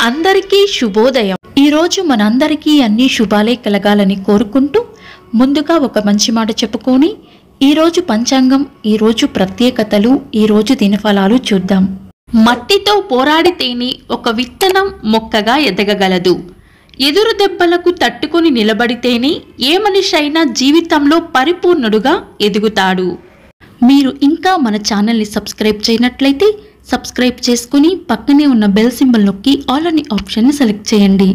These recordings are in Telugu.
అందరికీ శుభోదయం ఈరోజు మనందరికీ అన్ని శుభాలే కలగాలని కోరుకుంటూ ముందుగా ఒక మంచి మాట చెప్పుకొని ఈరోజు పంచాంగం ఈరోజు ప్రత్యేకతలు ఈరోజు దినఫలాలు చూద్దాం మట్టితో పోరాడితేనే ఒక విత్తనం మొక్కగా ఎదగగలదు ఎదురు దెబ్బలకు తట్టుకొని నిలబడితేనే ఏ మనిషి అయినా జీవితంలో పరిపూర్ణుడుగా ఎదుగుతాడు మీరు ఇంకా మన ఛానల్ని సబ్స్క్రైబ్ చేయనట్లయితే సబ్స్క్రైబ్ చేసుకుని పక్కనే ఉన్న బెల్ సింబల్ నొక్కి ఆల్ అని ఆప్షన్ని సెలెక్ట్ చేయండి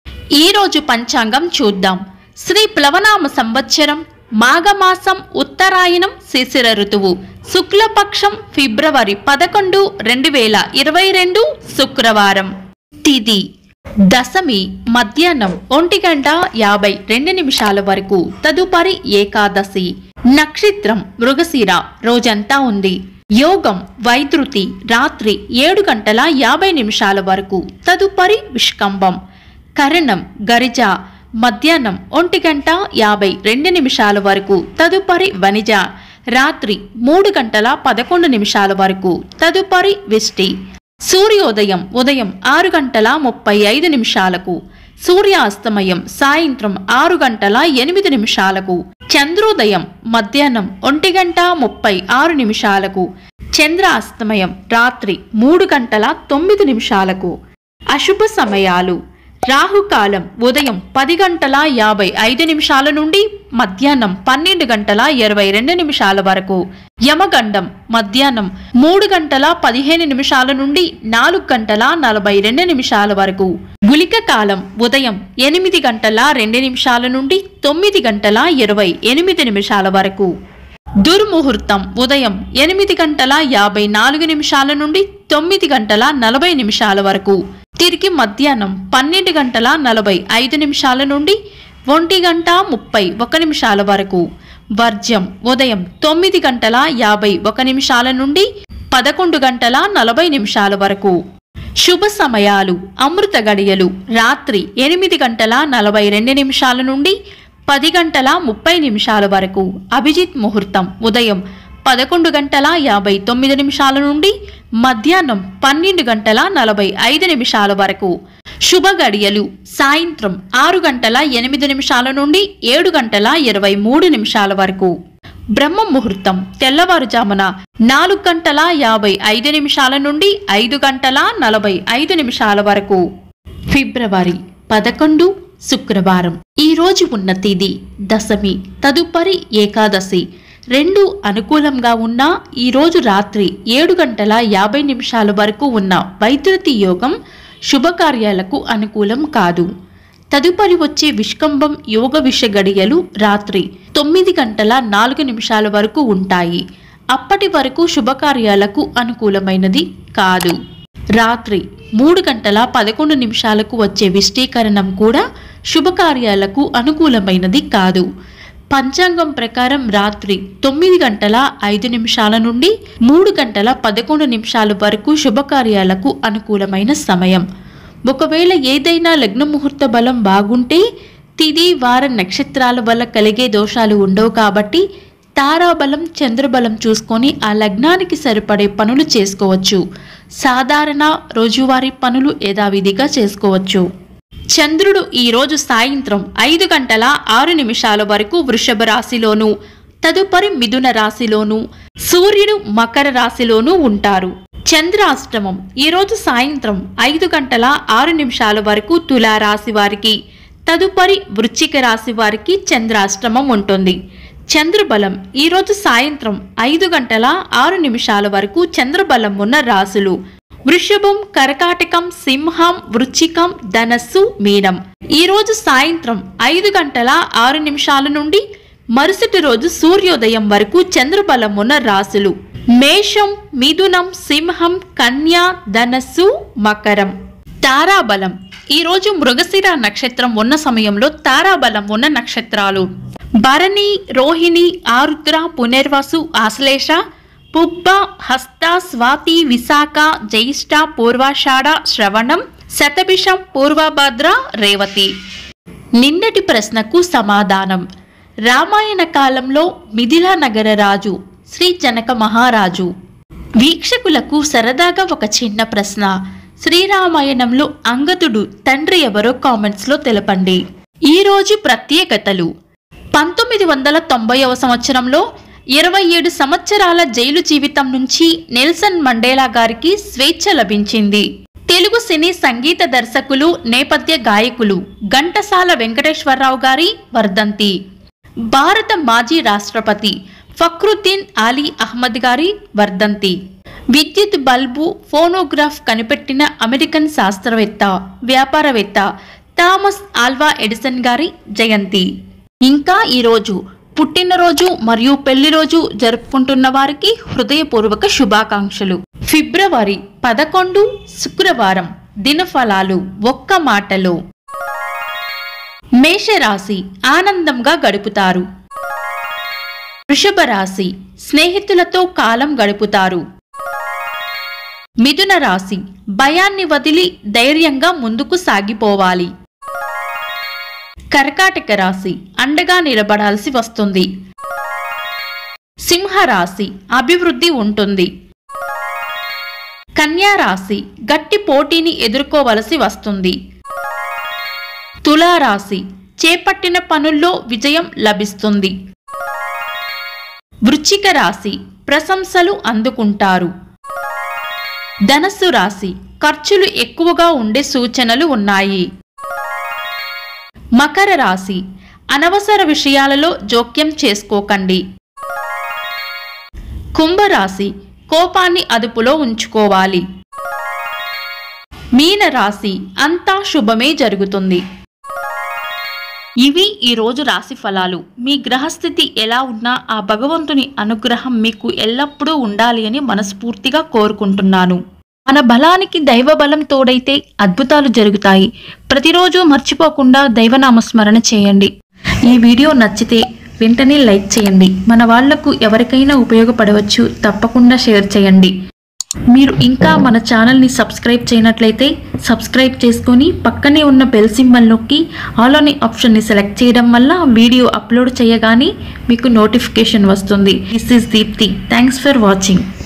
ఈ రోజు పంచాంగం చూద్దాం శ్రీ ప్లవనామ సంవత్సరం మాఘమాసం ఉత్తరాయణం శిశిర ఋతువు శుక్లపక్షం ఫిబ్రవరి పదకొండు రెండు వేల ఇరవై రెండు శుక్రవారం తిది దశమి మధ్యాహ్నం ఒంటి గంట యాభై రెండు నిమిషాల వరకు తదుపరి ఏకాదశి నక్షత్రం మృగశిర రోజంతా ఉంది యోగం వైద్యుతి రాత్రి ఏడు గంటల యాభై నిమిషాల వరకు తదుపరి విష్కంభం కరణం గరిజ మధ్యాహ్నం ఒంటి గంట యాభై రెండు నిమిషాల వరకు తదుపరి వనిజ రాత్రి మూడు గంటల పదకొండు నిమిషాల వరకు తదుపరి విష్టి సూర్యోదయం ఉదయం ఆరు గంటల ముప్పై ఐదు నిమిషాలకు సూర్యాస్తమయం సాయంత్రం ఆరు గంటల ఎనిమిది నిమిషాలకు చంద్రోదయం మధ్యాహ్నం ఒంటి గంట ముప్పై ఆరు నిమిషాలకు చంద్రాస్తమయం రాత్రి మూడు గంటల తొమ్మిది నిమిషాలకు అశుభ సమయాలు రాహుకాలం ఉదయం పది గంటల యాభై ఐదు నిమిషాల నుండి మధ్యాహ్నం పన్నెండు గంటల ఇరవై రెండు నిమిషాల వరకు యమగండం మధ్యాహ్నం మూడు గంటల పదిహేను నిమిషాల నుండి నాలుగు గంటల నలభై రెండు నిమిషాల వరకు గులిక కాలం ఉదయం ఎనిమిది గంటల రెండు నిమిషాల నుండి తొమ్మిది గంటల ఇరవై ఎనిమిది నిమిషాల వరకు దుర్ముహూర్తం ఉదయం ఎనిమిది గంటల యాభై నాలుగు నిమిషాల నుండి తొమ్మిది గంటల నలభై నిమిషాల వరకు తిరిగి మధ్యాహ్నం పన్నెండు గంటల నలభై ఐదు నిమిషాల నుండి ఒంటి గంట ముప్పై ఒక నిమిషాల వరకు వర్జ్యం ఉదయం తొమ్మిది గంటల యాభై ఒక నిమిషాల నుండి పదకొండు గంటల నలభై నిమిషాల వరకు శుభ సమయాలు అమృత గడియలు రాత్రి ఎనిమిది గంటల నలభై రెండు నిమిషాల నుండి పది గంటల ముప్పై నిమిషాల వరకు అభిజిత్ ముహూర్తం ఉదయం పదకొండు గంటల యాభై తొమ్మిది నిమిషాల నుండి మధ్యాహ్నం పన్నెండు గంటల నలభై ఐదు నిమిషాల వరకు శుభ గడియలు సాయంత్రం ఆరు గంటల ఎనిమిది నిమిషాల నుండి ఏడు గంటల ఇరవై మూడు నిమిషాల వరకు బ్రహ్మ ముహూర్తం తెల్లవారుజామున నాలుగు గంటల యాభై ఐదు నిమిషాల నుండి ఐదు గంటల నలభై ఐదు నిమిషాల వరకు ఫిబ్రవరి పదకొండు శుక్రవారం ఈ రోజు ఉన్న తేదీ దశమి తదుపరి ఏకాదశి రెండు అనుకూలంగా ఉన్న ఈ రోజు రాత్రి ఏడు గంటల యాభై నిమిషాల వరకు ఉన్న వైద్యుతి యోగం శుభకార్యాలకు అనుకూలం కాదు తదుపరి వచ్చే విష్కంభం యోగ విష గడియలు రాత్రి తొమ్మిది గంటల నాలుగు నిమిషాల వరకు ఉంటాయి అప్పటి వరకు శుభకార్యాలకు అనుకూలమైనది కాదు రాత్రి మూడు గంటల పదకొండు నిమిషాలకు వచ్చే విష్టీకరణం కూడా శుభకార్యాలకు అనుకూలమైనది కాదు పంచాంగం ప్రకారం రాత్రి తొమ్మిది గంటల ఐదు నిమిషాల నుండి మూడు గంటల పదకొండు నిమిషాల వరకు శుభకార్యాలకు అనుకూలమైన సమయం ఒకవేళ ఏదైనా లగ్న ముహూర్త బలం బాగుంటే తిది వార నక్షత్రాల వల్ల కలిగే దోషాలు ఉండవు కాబట్టి తారాబలం చంద్రబలం చూసుకొని ఆ లగ్నానికి సరిపడే పనులు చేసుకోవచ్చు సాధారణ రోజువారీ పనులు యథావిధిగా చేసుకోవచ్చు చంద్రుడు ఈ రోజు సాయంత్రం ఐదు గంటల ఆరు నిమిషాల వరకు వృషభ రాశిలోను తదుపరి మిథున రాశిలోను సూర్యుడు మకర రాశిలోనూ ఉంటారు చంద్రాష్టమం ఈ రోజు సాయంత్రం ఐదు గంటల ఆరు నిమిషాల వరకు తులా రాశి వారికి తదుపరి వృశ్చిక రాశి వారికి చంద్రాష్టమం ఉంటుంది చంద్రబలం ఈరోజు సాయంత్రం ఐదు గంటల ఆరు నిమిషాల వరకు చంద్రబలం ఉన్న రాశులు వృషభం కరకాటకం సింహం వృచ్చికం ధనస్సు మీనం ఈ రోజు సాయంత్రం ఐదు గంటల ఆరు నిమిషాల నుండి మరుసటి రోజు సూర్యోదయం వరకు చంద్రబలం ఉన్న రాశులు మేషం మిథునం సింహం కన్య ధనస్సు మకరం తారాబలం ఈ రోజు మృగశిర నక్షత్రం ఉన్న సమయంలో తారాబలం ఉన్న నక్షత్రాలు భరణి రోహిణి ఆరుద్ర పునర్వసు ఆశ్లేష పుబ్బ హస్త స్వాతి విశాఖ జ్యేష్ఠ పూర్వాషాఢ శ్రవణం శతభిషం పూర్వభద్ర రేవతి నిన్నటి ప్రశ్నకు సమాధానం రామాయణ కాలంలో మిథిలా నగర రాజు శ్రీ జనక మహారాజు వీక్షకులకు సరదాగా ఒక చిన్న ప్రశ్న శ్రీరామాయణంలో అంగదుడు తండ్రి ఎవరో కామెంట్స్లో తెలపండి ఈరోజు ప్రత్యేకతలు పంతొమ్మిది వందల తొంభైవ సంవత్సరంలో ఇరవై ఏడు సంవత్సరాల జైలు జీవితం నుంచి నెల్సన్ మండేలా గారికి స్వేచ్ఛ లభించింది తెలుగు సినీ సంగీత దర్శకులు నేపథ్య గాయకులు ఘంటసాల వెంకటేశ్వరరావు గారి వర్ధంతి భారత మాజీ రాష్ట్రపతి ఫక్రుద్దీన్ అలీ అహ్మద్ గారి వర్ధంతి విద్యుత్ బల్బు ఫోనోగ్రాఫ్ కనిపెట్టిన అమెరికన్ శాస్త్రవేత్త వ్యాపారవేత్త థామస్ ఆల్వా ఎడిసన్ గారి జయంతి ఇంకా ఈరోజు పుట్టినరోజు మరియు పెళ్లి రోజు జరుపుకుంటున్న వారికి హృదయపూర్వక శుభాకాంక్షలు ఫిబ్రవరి పదకొండు శుక్రవారం దినఫలాలు ఒక్క మాటలో మేషరాశి ఆనందంగా గడుపుతారు వృషభ రాశి స్నేహితులతో కాలం గడుపుతారు మిథున రాశి భయాన్ని వదిలి ధైర్యంగా ముందుకు సాగిపోవాలి కర్కాటక రాశి అండగా నిలబడాల్సి వస్తుంది సింహరాశి అభివృద్ధి ఉంటుంది కన్యా రాశి గట్టి పోటీని ఎదుర్కోవలసి వస్తుంది తులారాశి చేపట్టిన పనుల్లో విజయం లభిస్తుంది వృశ్చిక రాశి ప్రశంసలు అందుకుంటారు ధనస్సు రాశి ఖర్చులు ఎక్కువగా ఉండే సూచనలు ఉన్నాయి మకర రాశి అనవసర విషయాలలో జోక్యం చేసుకోకండి కుంభరాశి కోపాన్ని అదుపులో ఉంచుకోవాలి మీన రాశి అంతా శుభమే జరుగుతుంది ఇవి ఈ రోజు రాశి ఫలాలు మీ గ్రహస్థితి ఎలా ఉన్నా ఆ భగవంతుని అనుగ్రహం మీకు ఎల్లప్పుడూ ఉండాలి అని మనస్ఫూర్తిగా కోరుకుంటున్నాను మన బలానికి దైవ బలం తోడైతే అద్భుతాలు జరుగుతాయి ప్రతిరోజు మర్చిపోకుండా దైవనామస్మరణ చేయండి ఈ వీడియో నచ్చితే వెంటనే లైక్ చేయండి మన వాళ్లకు ఎవరికైనా ఉపయోగపడవచ్చు తప్పకుండా షేర్ చేయండి మీరు ఇంకా మన ఛానల్ని సబ్స్క్రైబ్ చేయనట్లయితే సబ్స్క్రైబ్ చేసుకొని పక్కనే ఉన్న బెల్ సింబల్ నొక్కి ఆల్ అనే ఆప్షన్ని సెలెక్ట్ చేయడం వల్ల వీడియో అప్లోడ్ చేయగానే మీకు నోటిఫికేషన్ వస్తుంది this is Deepti thanks for watching